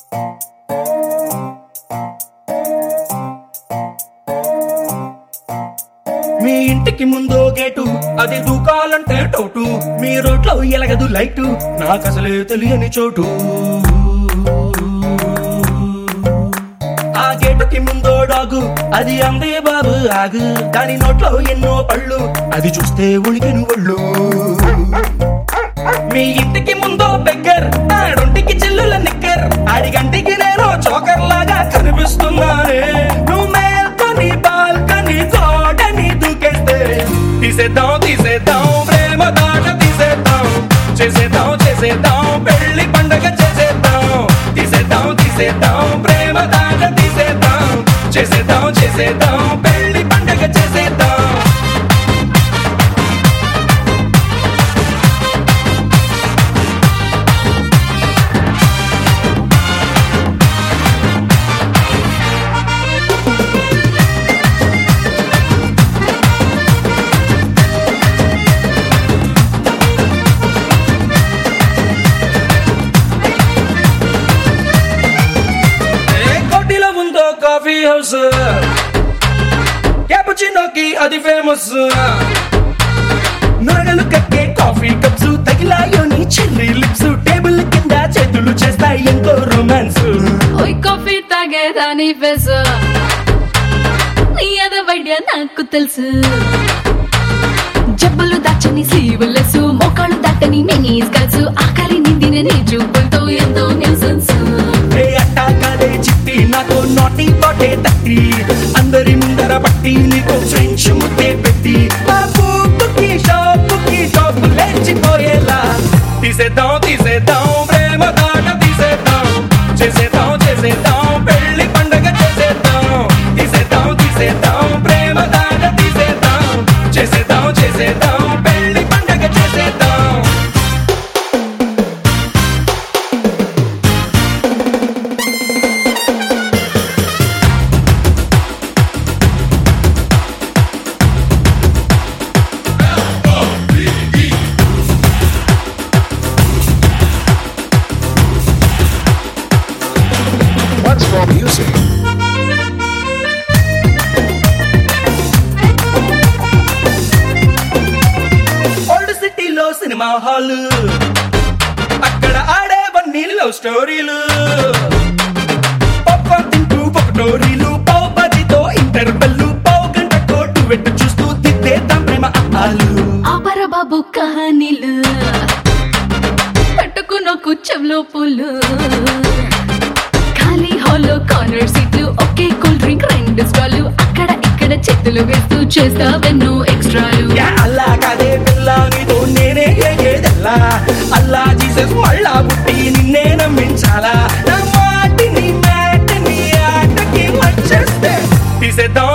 మీ ఇంటికి ముందో గేటు అది దూకాలంటే టోటు మీ రోడ్లో ఎలగదు లైటు నాకు అసలే తెలియని చోటు ఆ గేటుకి ముందో డాగు అది అందే బాబు ఆగు దాని నోట్లో ఎన్నో పళ్ళు అది చూస్తే ఉలికిన ఒళ్ళు మీ ఇంటికి ముందో బెగ్గర్ ఆడొంటికి చిల్లుల నిక్కర్ ఆడిగంటికి నేను చోకర్ లాగా కనిపిస్తున్నానే నువ్వు మేల్కొని బాల్కని తోటని దూకేస్తే తీసేద్దాం తీసేద్దాం ప్రేమ దాట తీసేద్దాం చేసేద్దాం చేసేద్దాం పెళ్లి పండగ చేసేద్దాం తీసేద్దాం తీసేద్దాం ప్రేమ దాట తీసేద్దాం చేసేద్దాం చేసేద్దాం పెళ్లి పండగ చేసేద్దాం ఏ కోటిలో ఉందో కాఫీ హౌస్ క్యాపుచినోకి అది ఫేమస్ నొరగలు కక్కే కాఫీ కప్స్ తగిలాయో నీ చెర్రీ లిప్స్ టేబుల్ కింద చేతులు చేస్తాయి ఎంతో రొమాన్స్ ఓయ్ కాఫీ తాగేదాని ఫేస్ నీ అద వైద్య నాకు తెలుసు జబ్బులు దాచని స్లీవులెస్ మోకాళ్ళు దాటని మినీ స్కల్స్ ఆకలి నిందిన నీ చూపులతో ఎంతో న్యూసెన్స్ ఏ అట్టా కాదే చిట్టి నాతో నాటి తోటే తట్టి అందరి ముందర పట్టి నీకు ఫ్రెంచ్ ముద్దే పెట్టి ఆ పూపుకి షాపుకి షాపు లేచిపోయేలా తీసేద్దాం తీసేద్దాం ప్రేమ దాట తీసేద్దాం చేసేద్దాం చేసేద్దాం పెళ్లి పండగ చేసేద్దాం తీసేద్దాం తీసేద్దాం ప్రేమ దాట తీసేద్దాం చేసేద్దాం చేసేద్దాం పెళ్లి పండగ చేసేద్దాం What's for music? ఓల్డ్ సిటీలో సినిమా హాల్ అక్కడ ఆడేవన్నీ లవ్ స్టోరీలు పాప్కార్న్ తింటూ పొకటోరీలు పావు పదితో ఇంటర్వెల్లు పావు గంట కోటు వెట్టు చూస్తూ తిట్టేద్దాం ప్రేమ అప్పాలు ఆపర బాబు కహానీలు పట్టుకున్న కుచ్చంలో పూలు ఖాళీ హాల్లో కార్నర్ సీట్లు ఒకే కూల్ డ్రింక్ రెండు స్టాలు అక్కడ ఇక్కడ చేతులు వేస్తూ చేస్తావెన్నో ఎక్స్ట్రాలు యా అల్లా కాదే పిల్ల నీతో నేనే ఏదేదల్లా అల్లా జీసస్ మళ్ళా పుట్టి నిన్నే నమ్మించాలా నా మాటిని మ్యాటిని ఆటకి వచ్చేస్తే తీసేద్దాం